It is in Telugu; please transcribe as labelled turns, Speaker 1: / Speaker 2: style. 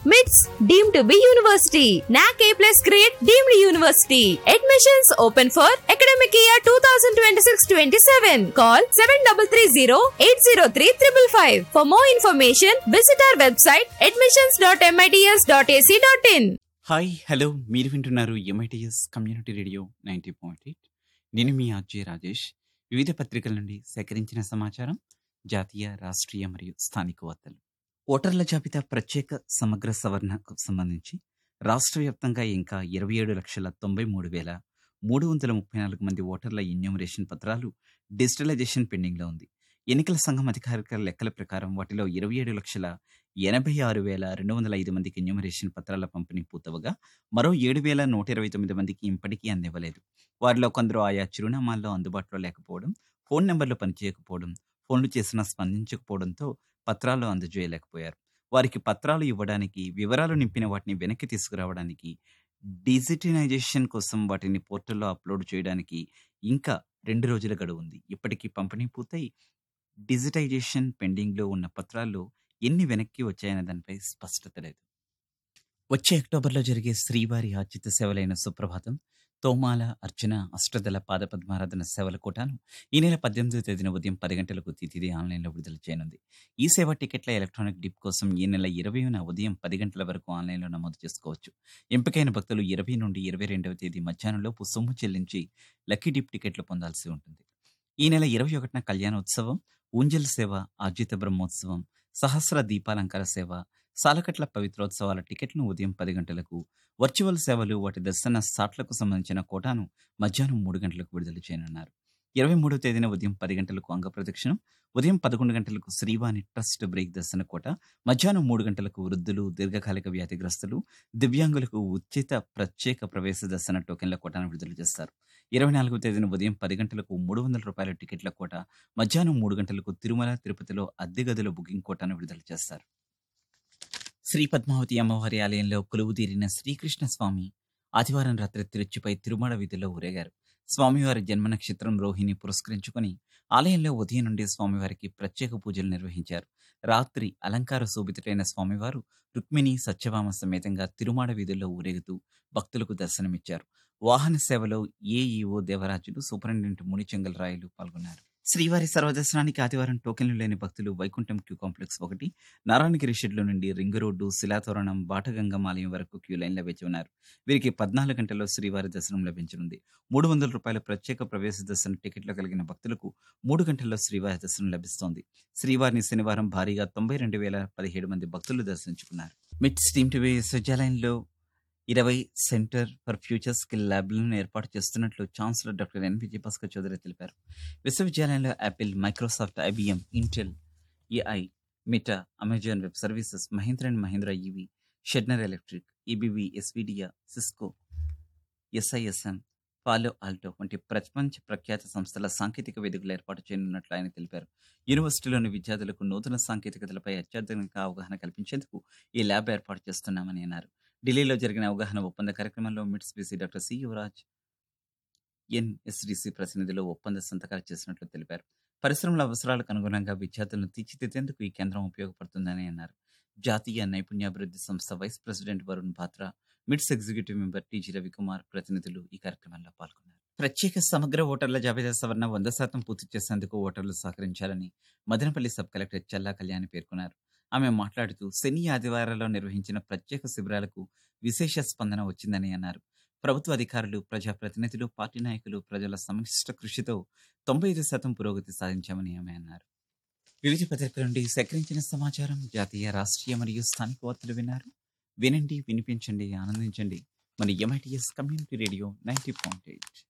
Speaker 1: మిట్స్ deem to be university NAAC A plus grade deemed university admissions open for academic year two thousand twenty six twenty seven call seven double three zero eight zero three triple five for more information visit our website admissions dot MITS dot AC dot in
Speaker 2: hi hello మీరు వింటున్నారు MITS community radio ninety point eight నేను మీ ఆర్జే రాజేష్ వివిధ పత్రికల నుండి సేకరించిన సమాచారం జాతీయ రాష్ట్రీయ మరియు స్థానిక వార్తలు ఓటర్ల జాబితా ప్రత్యేక సమగ్ర సవరణకు సంబంధించి రాష్ట్ర వ్యాప్తంగా ఇంకా ఇరవై ఏడు లక్షల తొంభై మూడు వేల మూడు వందల ముప్పై నాలుగు మంది ఓటర్ల ఇన్యూమరేషన్ పత్రాలు డిజిటలైజేషన్ పెండింగ్లో ఉంది ఎన్నికల సంఘం అధికారిక లెక్కల ప్రకారం వాటిలో ఇరవై ఏడు లక్షల ఎనభై ఆరు వేల రెండు వందల ఐదు మందికి ఎన్యూమరేషన్ పత్రాల పంపిణీ పూర్తవగా మరో ఏడు వేల నూట ఇరవై తొమ్మిది మందికి ఇప్పటికీ అందివ్వలేదు వారిలో కొందరు ఆయా చిరునామాల్లో అందుబాటులో లేకపోవడం ఫోన్ నెంబర్లు పనిచేయకపోవడం ఫోన్లు చేసినా స్పందించకపోవడంతో పత్రాలు అందజేయలేకపోయారు వారికి పత్రాలు ఇవ్వడానికి వివరాలు నింపిన వాటిని వెనక్కి తీసుకురావడానికి డిజిటలైజేషన్ కోసం వాటిని పోర్టల్లో అప్లోడ్ చేయడానికి ఇంకా రెండు రోజుల గడువు ఉంది ఇప్పటికీ పంపిణీ పూర్తయి డిజిటైజేషన్ పెండింగ్లో ఉన్న పత్రాల్లో ఎన్ని వెనక్కి వచ్చాయనే దానిపై స్పష్టత లేదు వచ్చే అక్టోబర్లో జరిగే శ్రీవారి ఆర్జిత సేవలైన సుప్రభాతం తోమాల అర్చన అష్టదళ పాదపద్మారాధన సేవల కోటాను ఈ నెల పద్దెనిమిదో తేదీన ఉదయం పది గంటలకు తిథిది ఆన్లైన్లో విడుదల చేయనుంది ఈ సేవ టికెట్ల ఎలక్ట్రానిక్ డిప్ కోసం ఈ నెల ఇరవైన ఉదయం పది గంటల వరకు ఆన్లైన్లో నమోదు చేసుకోవచ్చు ఎంపికైన భక్తులు ఇరవై నుండి ఇరవై రెండవ తేదీ మధ్యాహ్నంలోపు సొమ్ము చెల్లించి లక్కీ డిప్ టికెట్లు పొందాల్సి ఉంటుంది ఈ నెల ఇరవై ఒకటిన కళ్యాణోత్సవం ఊంజల్ సేవ ఆర్జిత బ్రహ్మోత్సవం సహస్ర దీపాలంకార సేవ సాలకట్ల పవిత్రోత్సవాల టికెట్ను ఉదయం పది గంటలకు వర్చువల్ సేవలు వాటి దర్శన సాట్లకు సంబంధించిన కోటాను మధ్యాహ్నం మూడు గంటలకు విడుదల చేయనున్నారు ఇరవై మూడో తేదీన ఉదయం పది గంటలకు అంగ ప్రదక్షిణం ఉదయం పదకొండు గంటలకు శ్రీవాణి ట్రస్ట్ బ్రేక్ దర్శన కోట మధ్యాహ్నం మూడు గంటలకు వృద్ధులు దీర్ఘకాలిక వ్యాధిగ్రస్తులు దివ్యాంగులకు ఉచిత ప్రత్యేక ప్రవేశ దర్శన టోకెన్ల కోటాను విడుదల చేస్తారు ఇరవై నాలుగో తేదీన ఉదయం పది గంటలకు మూడు వందల రూపాయల టికెట్ల కోట మధ్యాహ్నం మూడు గంటలకు తిరుమల తిరుపతిలో అద్దె గదుల బుకింగ్ కోటాను విడుదల చేస్తారు శ్రీ పద్మావతి అమ్మవారి ఆలయంలో కొలువు తీరిన శ్రీకృష్ణ స్వామి ఆదివారం రాత్రి తిరుచిపై తిరుమల వీధిలో ఊరేగారు స్వామివారి జన్మ నక్షత్రం రోహిణి పురస్కరించుకొని ఆలయంలో ఉదయం నుండి స్వామివారికి ప్రత్యేక పూజలు నిర్వహించారు రాత్రి అలంకార శోభితుడైన స్వామివారు రుక్మిణి సత్యభామ సమేతంగా తిరుమాడ వీధుల్లో ఊరేగుతూ భక్తులకు దర్శనమిచ్చారు వాహన సేవలో ఏఈఓ దేవరాజులు సూపరింటెండెంట్ మునిచెంగల్ రాయలు పాల్గొన్నారు శ్రీవారి సర్వదర్శనానికి ఆదివారం టోకెన్లు లేని భక్తులు వైకుంఠం క్యూ కాంప్లెక్స్ ఒకటి నారాయణగిరి షెడ్ల నుండి రింగ్ రోడ్డు శిలాతోరణం బాటగంగం ఆలయం వరకు క్యూ లైన్లో వేచి ఉన్నారు వీరికి పద్నాలుగు గంటల్లో శ్రీవారి దర్శనం లభించనుంది మూడు వందల రూపాయల ప్రత్యేక ప్రవేశ దర్శన టికెట్లు కలిగిన భక్తులకు మూడు గంటల్లో శ్రీవారి దర్శనం లభిస్తోంది శ్రీవారిని శనివారం భారీగా తొంభై రెండు వేల పదిహేడు మంది భక్తులు దర్శించుకున్నారు మిడ్ స్టీమ్ టీవీ విశ్వవిద్యాలయంలో ఇరవై సెంటర్ ఫర్ ఫ్యూచర్ స్కిల్ ల్యాబ్లను ఏర్పాటు చేస్తున్నట్లు chancellor doctor N Vijayabhaskar Chowdary తెలిపారు విశ్వవిద్యాలయంలో Apple Microsoft IBM Intel AI మిటా Amazon web services Mahindra and Mahindra EV Schneider electric EBV Nvidia Cisco SISM Palo Alto వంటి ప్రపంచ ప్రఖ్యాత సంస్థల సాంకేతిక వేదికలు ఏర్పాటు చేయనున్నట్లు ఆయన తెలిపారు యూనివర్సిటీలోని విద్యార్థులకు నూతన సాంకేతికతలపై అత్యాధునిక అవగాహన కల్పించేందుకు ఈ ల్యాబ్ ఏర్పాటు చేస్తున్నామని అన్నారు ఢిల్లీలో జరిగిన అవగాహన ఒప్పంద కార్యక్రమంలో MITS VC doctor C Yuvaraj NSDC ప్రతినిధులు ఒప్పంద సంతకాలు చేసినట్లు తెలిపారు పరిశ్రమల అవసరాలకు అనుగుణంగా విద్యార్థులను తీర్చిదిద్దేందుకు ఈ కేంద్రం ఉపయోగపడుతుందని అన్నారు జాతీయ నైపుణ్యాభివృద్ధి సంస్థ vice president Varun Batra MITS executive member TG Ravikumar ప్రతినిధులు ఈ కార్యక్రమంలో పాల్గొన్నారు ప్రత్యేక సమగ్ర ఓటర్ల జాబితా సవరణ వంద శాతం పూర్తి చేసేందుకు ఓటర్లు సహకరించాలని మదనపల్లి సబ్ కలెక్టర్ చల్లా కళ్యాణి పేర్కొన్నారు ఆమె మాట్లాడుతూ శని ఆదివారాల్లో నిర్వహించిన ప్రత్యేక శిబిరాలకు విశేష స్పందన వచ్చిందని అన్నారు ప్రభుత్వ అధికారులు ప్రజాప్రతినిధులు పార్టీ నాయకులు ప్రజల సమిష్ట కృషితో తొంభై ఐదు శాతం పురోగతి సాధించామని ఆమె అన్నారు వివిధ పత్రికల నుండి సేకరించిన సమాచారం జాతీయ రాష్ట్రీయ మరియు స్థానిక వార్తలు విన్నారు వినండి వినిపించండి ఆనందించండి మన MITS community radio ninety point eight